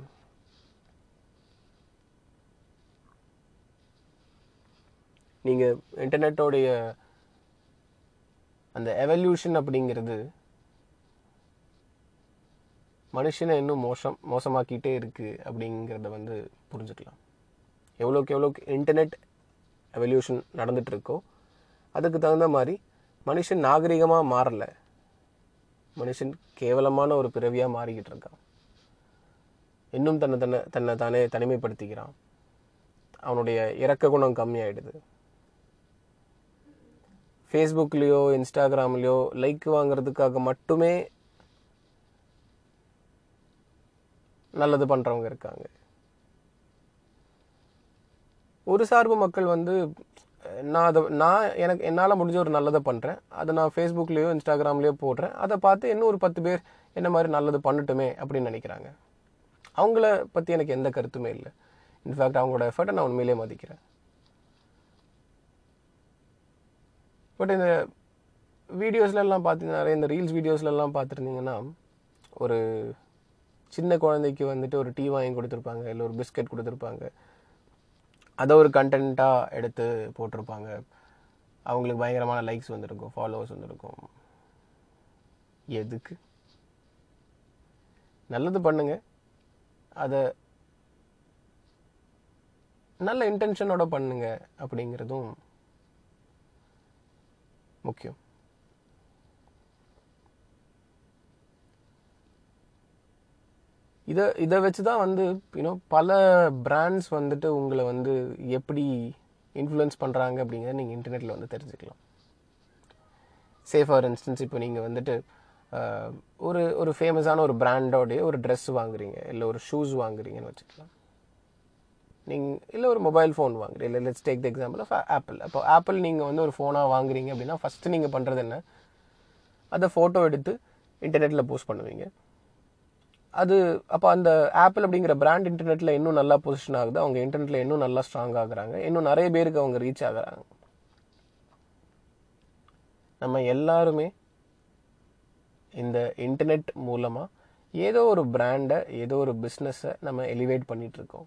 நீங்கள் இன்டர்நெட்டோடைய அந்த எவல்யூஷன் அப்படிங்கிறது மனுஷனை இன்னும் மோசம் மோசமாக்கிட்டே இருக்குது அப்படிங்கிறத வந்து புரிஞ்சுக்கலாம் எவ்வளோக்கு எவ்வளோக்கு இன்டர்நெட் எவல்யூஷன் நடந்துட்டு இருக்கோ அதுக்கு தகுந்த மாதிரி மனுஷன் நாகரிகமாக மாறல மனுஷன் கேவலமான ஒரு பிறவியாக மாறிக்கிட்டு இருக்கான் இன்னும் தன்னை தன்னை தன்னை தானே தனிமைப்படுத்திக்கிறான் அவனுடைய இறக்க குணம் கம்மியாயிடுது ஃபேஸ்புக்லேயோ இன்ஸ்டாகிராம்லேயோ லைக் வாங்குறதுக்காக மட்டுமே நல்லது பண்ணுறவங்க இருக்காங்க ஒரு சார்பு மக்கள் வந்து நான் அதை நான் எனக்கு என்னால் முடிஞ்ச ஒரு நல்லதை பண்ணுறேன் அதை நான் ஃபேஸ்புக்லேயோ இன்ஸ்டாகிராம்லேயோ போடுறேன் அதை பார்த்து இன்னும் ஒரு பத்து பேர் என்ன மாதிரி நல்லது பண்ணட்டுமே அப்படின்னு நினைக்கிறாங்க அவங்கள பற்றி எனக்கு எந்த கருத்துமே இல்லை இன்ஃபேக்ட் அவங்களோட எஃபர்ட்டை நான் உண்மையிலே மதிக்கிறேன் பட் இந்த வீடியோஸ்லலாம் பார்த்தீங்கன்னா நிறைய இந்த ரீல்ஸ் வீடியோஸ்லலாம் பார்த்துருந்தீங்கன்னா ஒரு சின்ன குழந்தைக்கு வந்துட்டு ஒரு டீ வாங்கி கொடுத்துருப்பாங்க இல்லை ஒரு பிஸ்கட் கொடுத்துருப்பாங்க அதை ஒரு கண்டென்ட்டாக எடுத்து போட்டிருப்பாங்க அவங்களுக்கு பயங்கரமான லைக்ஸ் வந்திருக்கும் ஃபாலோவர்ஸ் வந்திருக்கும் எதுக்கு நல்லது பண்ணுங்க அதை நல்ல இன்டென்ஷனோட பண்ணுங்க அப்படிங்கிறதும் முக்கியம் இதை இதை வச்சு தான் வந்து யூனோ பல பிராண்ட்ஸ் வந்துட்டு உங்களை வந்து எப்படி இன்ஃப்ளூயன்ஸ் பண்ணுறாங்க அப்படிங்கிறத நீங்கள் இன்டர்நெட்டில் வந்து தெரிஞ்சுக்கலாம் சே ஃபார் இன்ஸ்டன்ஸ் இப்போ நீங்கள் வந்துட்டு ஆஹ், ஒரு ஒரு ஃபேமஸான ஒரு பிராண்டோடைய ஒரு ட்ரெஸ் வாங்குறீங்க இல்லை ஒரு ஷூஸ் வாங்குறீங்கன்னு வச்சுக்கலாம் நீங்கள் இல்லை ஒரு மொபைல் ஃபோன் வாங்குறீங்க இல்லை let's take the example of Apple அப்போ ஆப்பிள் நீங்கள் வந்து ஒரு ஃபோனாக வாங்குறீங்க அப்படின்னா ஃபஸ்ட்டு நீங்கள் பண்ணுறது என்ன அதை ஃபோட்டோ எடுத்து இன்டர்நெட்டில் போஸ்ட் பண்ணுவீங்க அது அப்போ அந்த ஆப்பிள் அப்படிங்கிற பிராண்ட் இன்டர்நெட்டில் இன்னும் நல்லா பொசிஷன் ஆகுது அவங்க இன்டர்நெட்டில் இன்னும் நல்லா ஸ்ட்ராங் ஆகுறாங்க இன்னும் நிறைய பேருக்கு அவங்க ரீச் ஆகுறாங்க நம்ம எல்லாருமே இந்த இன்டர்நெட் மூலமாக ஏதோ ஒரு பிராண்டை ஏதோ ஒரு பிஸ்னஸை நம்ம எலிவேட் பண்ணிட்டு இருக்கோம்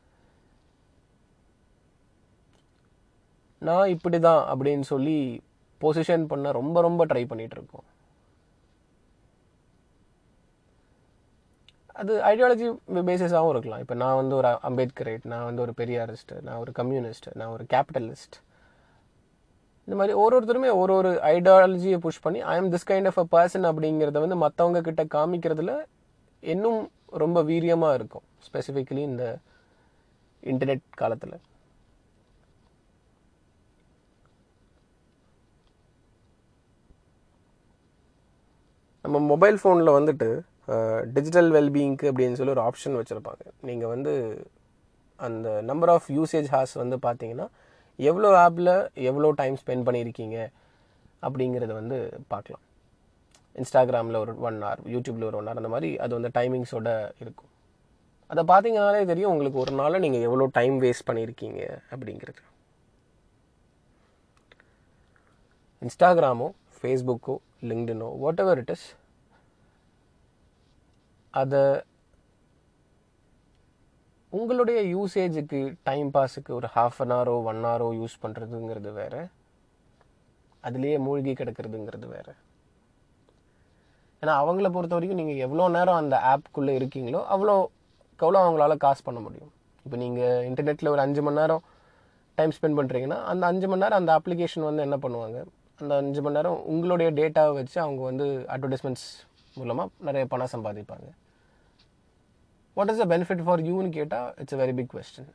நான் இப்படி தான் அப்படின்னு சொல்லி பொசிஷன் பண்ண ரொம்ப ரொம்ப ட்ரை பண்ணிட்டு இருக்கோம் அது ஐடியாலஜி பேசிஸாகவும் இருக்கலாம் இப்போ நான் வந்து ஒரு அம்பேத்கரேட் நான் வந்து ஒரு பெரியாரிஸ்ட் நான் ஒரு கம்யூனிஸ்ட் நான் ஒரு கேபிட்டலிஸ்ட் இந்த மாதிரி ஒரு ஒருத்தருமே ஒரு ஒரு ஐடியாலஜியை புஷ் பண்ணி I am this kind of a person அப்படிங்கிறத வந்து மற்றவங்க கிட்ட காமிக்கிறதுல இன்னும் ரொம்ப வீரியமாக இருக்கும் ஸ்பெசிஃபிக்கலி இந்த இன்டர்நெட் காலத்தில் நம்ம மொபைல் ஃபோனில் வந்துட்டு டிஜிட்டல் வெல்பீயிங்க்கு அப்படின்னு சொல்லி ஒரு ஆப்ஷன் வச்சுருப்பாங்க நீங்கள் வந்து அந்த நம்பர் ஆஃப் யூசேஜ் ஹார்ஸ் வந்து பார்த்தீங்கன்னா எவ்வளோ ஆப்பில் எவ்வளோ டைம் ஸ்பெண்ட் பண்ணியிருக்கீங்க அப்படிங்கிறத வந்து பார்க்கலாம் இன்ஸ்டாகிராமில் ஒரு ஒன் ஹவர் யூடியூப்பில் ஒரு ஒன் ஹவர் அந்த மாதிரி அது வந்து டைமிங்ஸோட இருக்கும் அதை பார்த்தீங்கனாலே தெரியும் உங்களுக்கு ஒரு நாளில் நீங்கள் எவ்வளோ டைம் வேஸ்ட் பண்ணியிருக்கீங்க அப்படிங்கிறது இன்ஸ்டாகிராமோ ஃபேஸ்புக்கோ லிங்க்டினோ வாட் எவர் இட் இஸ் அதை உங்களுடைய யூசேஜுக்கு டைம் பாஸுக்கு ஒரு ஹாஃப் அன் ஹவரோ ஒன் ஹவரோ யூஸ் பண்ணுறதுங்கிறது வேற அதுலேயே மூழ்கி கிடக்கிறதுங்கிறது வேற ஏன்னா அவங்கள பொறுத்த வரைக்கும் நீங்கள் எவ்வளோ நேரம் அந்த ஆப்குள்ளே இருக்கீங்களோ அவ்வளோ எவ்வளோ அவங்களால காசு பண்ண முடியும் இப்போ நீங்கள் இன்டர்நெட்டில் ஒரு அஞ்சு மணி நேரம் டைம் ஸ்பெண்ட் பண்ணுறீங்கன்னா அந்த அஞ்சு மணி நேரம் அந்த அப்ளிகேஷன் வந்து என்ன பண்ணுவாங்க அந்த அஞ்சு மணி நேரம் உங்களுடைய டேட்டாவை வச்சு அவங்க வந்து அட்வர்டைஸ்மெண்ட்ஸ் மூலமாக நிறைய பணம் சம்பாதிப்பாங்க what is the benefit for யூன்னு கேட்டால் it's a very big question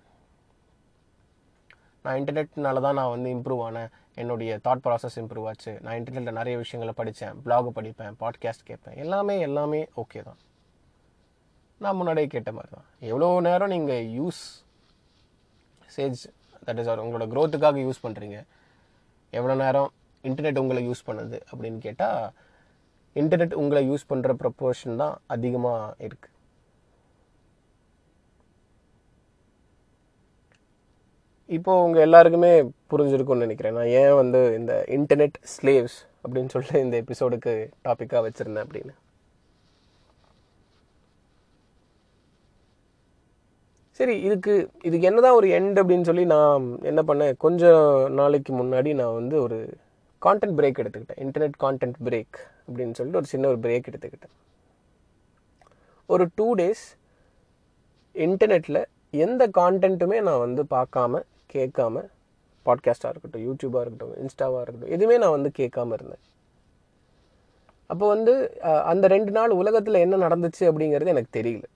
நான் இன்டர்நெட்னால தான் நான் வந்து இம்ப்ரூவ் ஆனேன் என்னுடைய தாட் ப்ராசஸ் இம்ப்ரூவ் ஆச்சு நான் இன்டர்நெட்டில் நிறைய விஷயங்களை படித்தேன் blog படிப்பேன் பாட்காஸ்ட் கேட்பேன் எல்லாமே எல்லாமே ஓகே தான் நான் முன்னாடியே கேட்ட மாதிரி தான் எவ்வளோ நேரம் நீங்கள் யூஸ் சேஜ் தட் இஸ் உங்களோட க்ரோத்துக்காக யூஸ் பண்ணுறீங்க எவ்வளோ நேரம் இன்டர்நெட் உங்களை யூஸ் பண்ணுது அப்படின்னு கேட்டால் இன்டர்நெட் உங்களை யூஸ் பண்ணுற ப்ரப்போர்ஷன் தான் அதிகமாக இருக்குது இப்போ உங்க எல்லாருக்குமே புரிஞ்சிருக்கும்னு நினைக்கிறேன் நான் ஏன் வந்து இந்த இன்டர்நெட் ஸ்லேவ்ஸ் அப்படின்னு சொல்லிட்டு இந்த எபிசோடுக்கு டாப்பிக்காக வச்சிருந்தேன் அப்படின்னு சரி இதுக்கு இதுக்கு என்னதான் ஒரு எண்ட் அப்படின்னு சொல்லி நான் என்ன பண்ணேன் கொஞ்சம் நாளைக்கு முன்னாடி நான் வந்து ஒரு கான்டென்ட் பிரேக் எடுத்துக்கிட்டேன் இன்டர்நெட் கான்டென்ட் பிரேக் அப்படின்னு சொல்லிட்டு ஒரு சின்ன ஒரு பிரேக் எடுத்துக்கிட்டேன் ஒரு டூ டேஸ் இன்டர்நெட்டில் எந்த கான்டென்ட்டுமே நான் வந்து பார்க்காம கேட்காம பாட்காஸ்ட்டாக இருக்கட்டும் யூடியூபாக இருக்கட்டும் இன்ஸ்டாவாக இருக்கட்டும் எதுவுமே நான் வந்து கேட்காம இருந்தேன் அப்போ வந்து அஹ், அந்த ரெண்டு நாள் உலகத்தில் என்ன நடந்துச்சு அப்படிங்கிறது எனக்கு தெரியல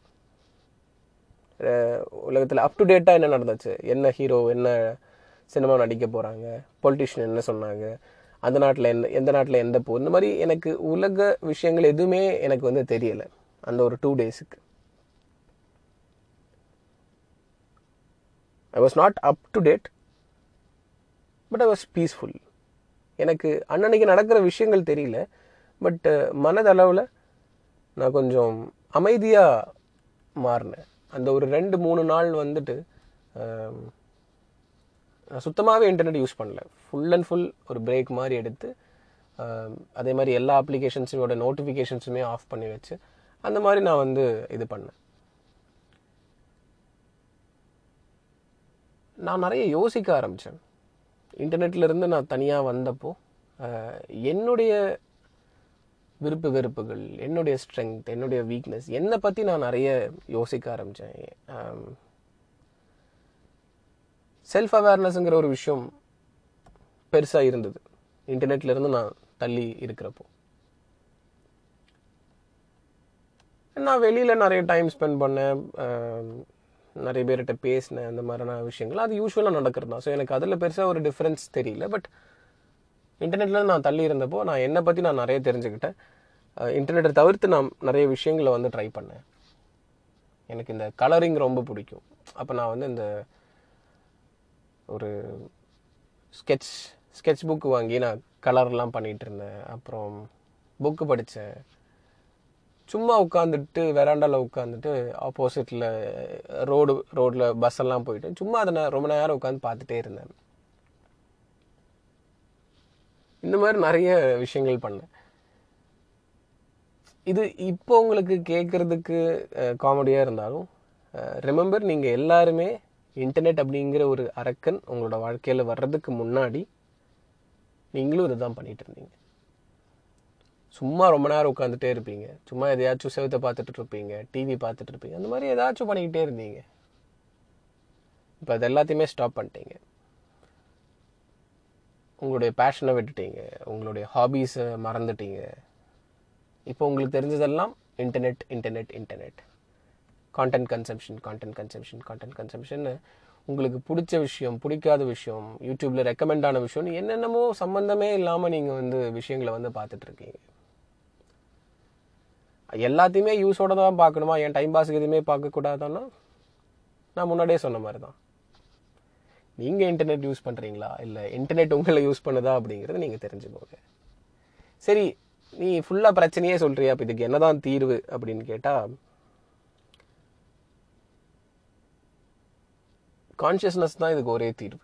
உலகத்தில் அப் டு டேட்டாக என்ன நடந்துச்சு என்ன ஹீரோ என்ன சினிமா நடிக்க போகிறாங்க பொலிட்டிஷியன் என்ன சொன்னாங்க அந்த நாட்டில் என்ன எந்த நாட்டில் எந்த போ இந்த மாதிரி எனக்கு உலக விஷயங்கள் எதுவுமே எனக்கு வந்து தெரியலை அந்த ஒரு டூ டேஸுக்கு I was not up to date but I was peaceful எனக்கு அன்னன்னைக்கு நடக்கிற விஷயங்கள் தெரியல பட் மனதளவில் நான் கொஞ்சம் அமைதியாக மாறினேன் அந்த ஒரு ரெண்டு மூணு நாள் வந்துட்டு ஆம், நான் சுத்தமாகவே இன்டர்நெட் யூஸ் பண்ணல ஃபுல் அண்ட் ஃபுல் ஒரு பிரேக் மாதிரி எடுத்து ஆம், அதே மாதிரி எல்லா அப்ளிகேஷன்ஸோட நோட்டிஃபிகேஷன்ஸுமே ஆஃப் பண்ணி வச்சு அந்த மாதிரி நான் வந்து இது பண்ணேன் நான் நிறைய யோசிக்க ஆரம்பித்தேன் இன்டர்நெட்ல இருந்து நான் தனியாக வந்தப்போ அஹ், என்னுடைய விருப்பு வெறுப்புகள் என்னுடைய ஸ்ட்ரென்த் என்னுடைய வீக்னஸ் என்னை பற்றி நான் நிறைய யோசிக்க ஆரம்பித்தேன் செல்ஃப் அவேர்னஸ்ங்கிற ஒரு விஷயம் பெருசாக இருந்தது இன்டர்நெட்ல இருந்து நான் தள்ளி இருக்கிறப்போ நான் வெளியில் நிறைய டைம் ஸ்பெண்ட் பண்ணேன் ஆம், நிறைய பேர்கிட்ட பேசினேன் அந்த மாதிரியான விஷயங்கள் அது யூஸ்வலாக நடக்கிறது தான் ஸோ எனக்கு அதில் பெருசாக ஒரு டிஃப்ரென்ஸ் தெரியல பட் இன்டர்நெட்ல நான் தள்ளி இருந்தப்போ நான் என்னை பற்றி நான் நிறைய தெரிஞ்சுக்கிட்டேன் இன்டர்நெட்டை தவிர்த்து நான் நிறைய விஷயங்களை வந்து ட்ரை பண்ணேன் எனக்கு இந்த கலரிங் ரொம்ப பிடிக்கும் அப்போ நான் வந்து இந்த ஒரு ஸ்கெட்ச் ஸ்கெட்ச் புக் வாங்கி நான் கலர்லாம் பண்ணிகிட்டு இருந்தேன் அப்புறம் புக்கு படித்தேன் சும்மா உட்காந்துட்டு வெராண்டாவில் உட்காந்துட்டு ஆப்போசிட்டில் ரோடு ரோட்டில் பஸ் எல்லாம் போயிட்டு சும்மா அதை நான் ரொம்ப நேரம் உட்காந்து பார்த்துட்டே இருந்தேன் இந்த மாதிரி நிறைய விஷயங்கள் பண்ணேன் இது இப்போ உங்களுக்கு கேட்குறதுக்கு காமெடியாக இருந்தாலும் ரிமெம்பர் நீங்கள் எல்லாருமே இன்டர்நெட் அப்படிங்கிற ஒரு அரக்கன் உங்களோட வாழ்க்கையில் வர்றதுக்கு முன்னாடி நீங்களும் இதை தான் பண்ணிட்டு இருந்தீங்க சும்மா ரொம்ப நேரம் உட்காந்துட்டே இருப்பீங்க சும்மா எதையாச்சும் செவத்தை பார்த்துட்டு இருப்பீங்க டிவி பார்த்துட்டு இருப்பீங்க அந்த மாதிரி ஏதாச்சும் பண்ணிக்கிட்டே இருந்தீங்க இப்போ அது எல்லாத்தையுமே ஸ்டாப் பண்ணிட்டீங்க உங்களுடைய பேஷனை விட்டுட்டீங்க உங்களுடைய ஹாபீஸை மறந்துட்டீங்க இப்போ உங்களுக்கு தெரிஞ்சதெல்லாம் internet internet internet content consumption content consumption content consumption உங்களுக்கு பிடிச்ச விஷயம் பிடிக்காத விஷயம் யூடியூப்ல ரெக்கமெண்ட் ஆன விஷயம் என்னென்னமோ சம்மந்தமே இல்லாமல் நீங்கள் வந்து விஷயங்களை வந்து பார்த்துட்டு இருக்கீங்க எல்லாத்தையுமே யூஸோட தான் பார்க்கணுமா என் டைம் பாஸுக்கு எதுவுமே பார்க்கக்கூடாதான்னா நான் முன்னாடியே சொன்ன மாதிரி தான் நீங்கள் இன்டர்நெட் யூஸ் பண்ணுறீங்களா இல்லை இன்டர்நெட் உங்களை யூஸ் பண்ணுதா அப்படிங்கிறத நீங்கள் தெரிஞ்சுக்கோங்க சரி நீ ஃபுல்லாக பிரச்சனையே சொல்கிறியா அப்போ இதுக்கு என்னதான் தீர்வு அப்படின்னு கேட்டால் கான்ஷியஸ்னஸ் தான் இதுக்கு ஒரே தீர்வு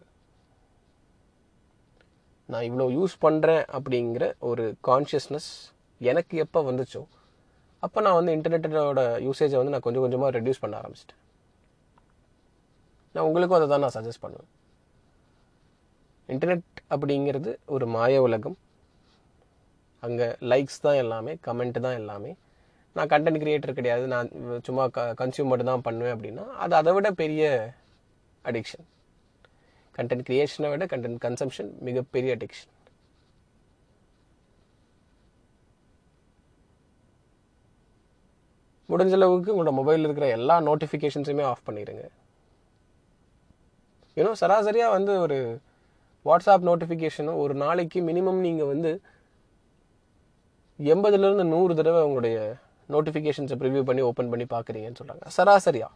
நான் இவ்வளோ யூஸ் பண்ணுறேன் அப்படிங்கிற ஒரு கான்ஷியஸ்னஸ் எனக்கு எப்போ வந்துச்சோ அப்போ நான் வந்து இன்டர்நெட்டோட யூசேஜை வந்து நான் கொஞ்சம் கொஞ்சமாக ரெடியூஸ் பண்ண ஆரம்பிச்சிட்டேன் நான் உங்களுக்கும் அதை தான் நான் சஜஸ்ட் பண்ணுவேன் இன்டர்நெட் அப்படிங்கிறது ஒரு மாய உலகம் அங்கே லைக்ஸ் தான் எல்லாமே கமெண்ட் தான் எல்லாமே நான் கண்டென்ட் கிரியேட்டர் கிடையாது நான் சும்மா க கன்சியூம் மட்டும் தான் பண்ணுவேன் அப்படின்னா அது அதை விட பெரிய அடிக்ஷன் கண்டென்ட் கிரியேஷனை விட கண்டென்ட் கன்சம்ஷன் மிகப்பெரிய அடிக்ஷன் முடிஞ்ச அளவுக்கு உங்களோட மொபைலில் இருக்கிற எல்லா நோட்டிஃபிகேஷன்ஸுமே ஆஃப் பண்ணிடுங்க ஏன்னோ சராசரியாக வந்து ஒரு வாட்ஸ்அப் நோட்டிஃபிகேஷனும் ஒரு நாளைக்கு மினிமம் நீங்கள் வந்து எண்பதுலேருந்து நூறு தடவை உங்களுடைய நோட்டிஃபிகேஷன்ஸை ப்ரிவியூ பண்ணி ஓப்பன் பண்ணி பார்க்குறீங்கன்னு சொல்கிறாங்க சராசரியா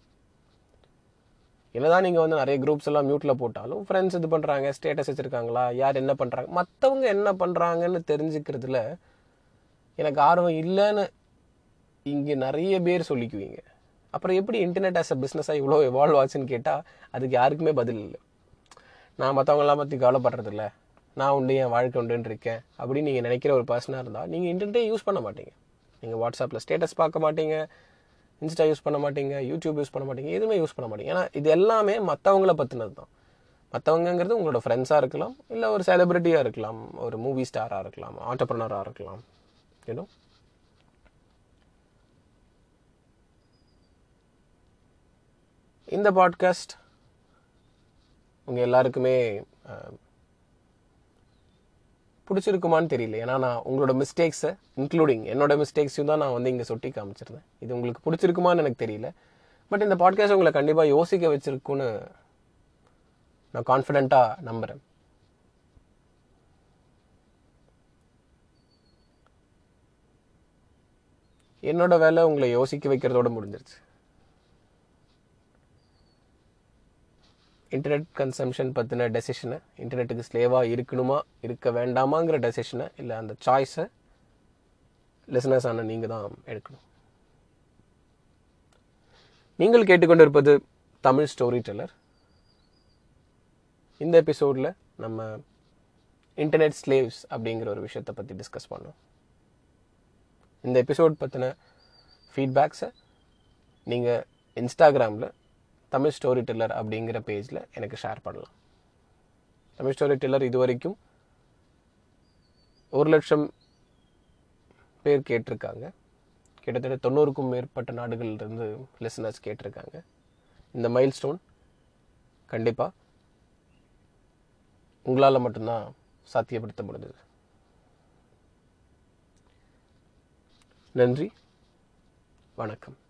என்னதான் நீங்கள் வந்து நிறைய குரூப்ஸ் எல்லாம் மியூட்டில் போட்டாலும் ஃப்ரெண்ட்ஸ் இது பண்ணுறாங்க ஸ்டேட்டஸ் வச்சுருக்காங்களா யார் என்ன பண்ணுறாங்க மற்றவங்க என்ன பண்ணுறாங்கன்னு தெரிஞ்சுக்கிறதுல எனக்கு ஆர்வம் இல்லைன்னு இங்கே நிறைய பேர் சொல்லிக்குவீங்க அப்புறம் எப்படி இன்டர்நெட் ஆஸ் அ பிஸ்னஸாக இவ்வளோ எவால்வ் ஆச்சுன்னு கேட்டால் அதுக்கு யாருக்குமே பதில் இல்லை நான் மற்றவங்களாம் பற்றி கவலைப்படுறது இல்லை நான் உண்டு என் வாழ்க்கை உண்டுன்னு இருக்கேன் அப்படின்னு நீங்கள் நினைக்கிற ஒரு பர்சனாக இருந்தால் நீங்கள் இன்டர்நெட்டே யூஸ் பண்ண மாட்டீங்க நீங்கள் வாட்ஸ்அப்பில் ஸ்டேட்டஸ் பார்க்க மாட்டீங்க இன்ஸ்டா யூஸ் பண்ண மாட்டீங்க யூடியூப் யூஸ் பண்ண மாட்டீங்க எதுவுமே யூஸ் பண்ண மாட்டீங்க ஏன்னா இது எல்லாமே மற்றவங்கள பற்றினது தான் மற்றவங்கங்கிறது உங்களோட ஃப்ரெண்ட்ஸாக இருக்கலாம் இல்லை ஒரு செலிபிரிட்டியாக இருக்கலாம் ஒரு மூவி ஸ்டாராக இருக்கலாம் ஆண்டர்பிரனராக இருக்கலாம் யூனோ இந்த பாட்காஸ்ட் உங்கள் எல்லாருக்குமே பிடிச்சிருக்குமான்னு தெரியல ஏன்னா நான் உங்களோட மிஸ்டேக்ஸை இன்க்ளூடிங் என்னோட மிஸ்டேக்ஸையும் தான் நான் வந்து இங்கே சொட்டி காமிச்சிருந்தேன் இது உங்களுக்கு பிடிச்சிருக்குமான்னு எனக்கு தெரியல பட் இந்த பாட்காஸ்ட் உங்களை கண்டிப்பாக யோசிக்க வச்சிருக்குன்னு நான் கான்ஃபிடெண்ட்டாக நம்புகிறேன் என்னோட வேலை உங்களை யோசிக்க வைக்கிறதோட முடிஞ்சிருச்சு இன்டர்நெட் கன்சம்ஷன் பற்றின டெசிஷனை இன்டர்நெட்டுக்கு ஸ்லேவாக இருக்கணுமா இருக்க வேண்டாமாங்கிற டெசிஷனை இல்லை அந்த சாய்ஸை லிசனர்ஸ் ஆன நீங்கள் தான் எடுக்கணும் நீங்கள் கேட்டுக்கொண்டிருப்பது தமிழ் ஸ்டோரி டெல்லர் இந்த எபிசோடில் நம்ம இன்டர்நெட் ஸ்லேவ்ஸ் அப்படிங்கிற ஒரு விஷயத்தை பற்றி டிஸ்கஸ் பண்ணோம் இந்த எபிசோட் பற்றின ஃபீட்பேக்ஸை நீங்கள் இன்ஸ்டாகிராமில் தமிழ் ஸ்டோரி டெல்லர் அப்படிங்கிற பேஜில் எனக்கு ஷேர் பண்ணலாம் தமிழ் ஸ்டோரி டெல்லர் இது வரைக்கும் ஒரு லட்சம் பேர் கேட்டிருக்காங்க கிட்டத்தட்ட தொண்ணூறுக்கும் மேற்பட்ட நாடுகள்லேருந்து லிசனர்ஸ் கேட்டிருக்காங்க இந்த மைல் ஸ்டோன் கண்டிப்பாக உங்களால் மட்டும்தான் சாத்தியப்படுத்த முடிஞ்சது நன்றி வணக்கம்